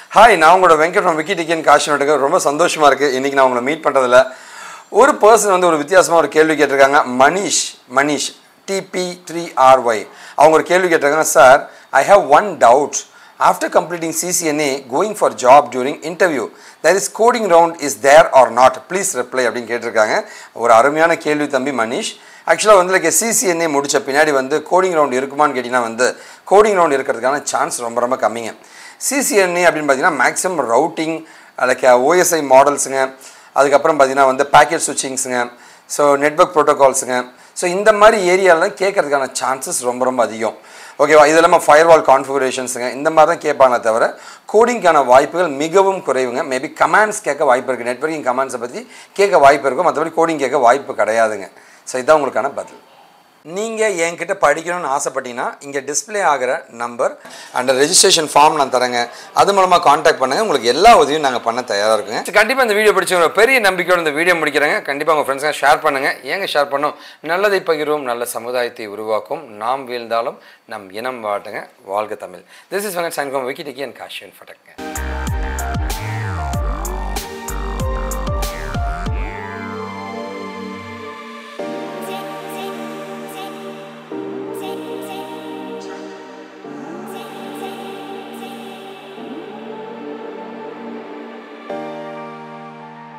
hi நான் உங்களோட Venkat from Vicky டிக்கன் காஷ் நட்டுக்கு ரொம்ப சந்தோஷமாக இருக்குது இன்றைக்கி நான் உங்களை மீட் பண்ணுறதில்ல ஒரு பர்சன் வந்து ஒரு வித்தியாசமாக ஒரு கேள்வி கேட்டிருக்காங்க Manish Manish DP three R Y அவங்க ஒரு கேள்வி கேட்டிருக்காங்க sir I have one doubt after completing CCNA going for job during interview that is coding round is there or not please reply அப்படின்னு கேட்டிருக்காங்க ஒரு அருமையான கேள்வி தம்பி மனிஷ் ஆக்சுவலாக வந்து லைக் சிசிஎன்ஏ முடித்த பின்னாடி வந்து கோடிங் ரவுண்ட் இருக்குமான்னு கேட்டிங்கன்னா வந்து கோடிங் ரவுண்ட் இருக்கிறதுக்கான சான்ஸ் ரொம்ப ரொம்ப கம்மிங்க சிசிஎன்ஏ அப்படின்னு பார்த்தீங்கன்னா மேக்ஸிமம் ரவுட்டிங் லைக் ஓஎஸ்ஐ மாடல்ஸுங்க அதுக்கப்புறம் பார்த்தீங்கன்னா வந்து பேக்கெட் சுவிச்சிங்ஸுங்க ஸோ நெட்ஒர்க் ப்ரோட்டோகால்ஸுங்க ஸோ இந்த மாதிரி ஏரியாலாம் கேட்கறதுக்கான சான்சஸ் ரொம்ப ரொம்ப அதிகம் ஓகேவா இது இல்லாமல் ஃபயர்வால் கான்ஃபிகரேஷன்ஸுங்க இந்த மாதிரி தான் கேட்பாங்க தவிர கோடிங்க்கான வாய்ப்புகள் மிகவும் குறைவுங்க மேபி கமாண்ட்ஸ் கேட்க வாய்ப்பு இருக்குது நெட்ஒர்க்கிங் கமாண்ட்ஸை பற்றி கேட்க வாய்ப்பு இருக்கும் மற்றபடி கோடிங் கேட்க வாய்ப்பு கிடையாதுங்க ஸோ இதுதான் உங்களுக்கான பதில் நீங்கள் என்கிட்ட படிக்கணும்னு ஆசைப்பட்டீங்கன்னா இங்கே டிஸ்ப்ளே ஆகிற நம்பர் அண்ட் ரெஜிஸ்ட்ரேஷன் ஃபார்ம் நான் தரேங்க அது மூலமாக காண்டாக்ட் பண்ணுங்கள் உங்களுக்கு எல்லா உதவியும் நாங்கள் பண்ண தயாராக இருக்குங்க கண்டிப்பாக இந்த வீடியோ பிடிச்சவங்க பெரிய நம்பிக்கையோட இந்த வீடியோ முடிக்கிறேங்க கண்டிப்பாக உங்கள் ஃப்ரெண்ட்ஸுங்க ஷேர் பண்ணுங்கள் ஏங்க ஷேர் பண்ணோம் நல்லதை பகிர்வோம் நல்ல சமுதாயத்தை உருவாக்கும் நாம் வீழ்ந்தாலும் நம் இனம் வாட்டுங்க வாழ்க Tamil this is Venkat sign Vicky டிக்கி அண்ட் காஷியன் ஃபட்டங்க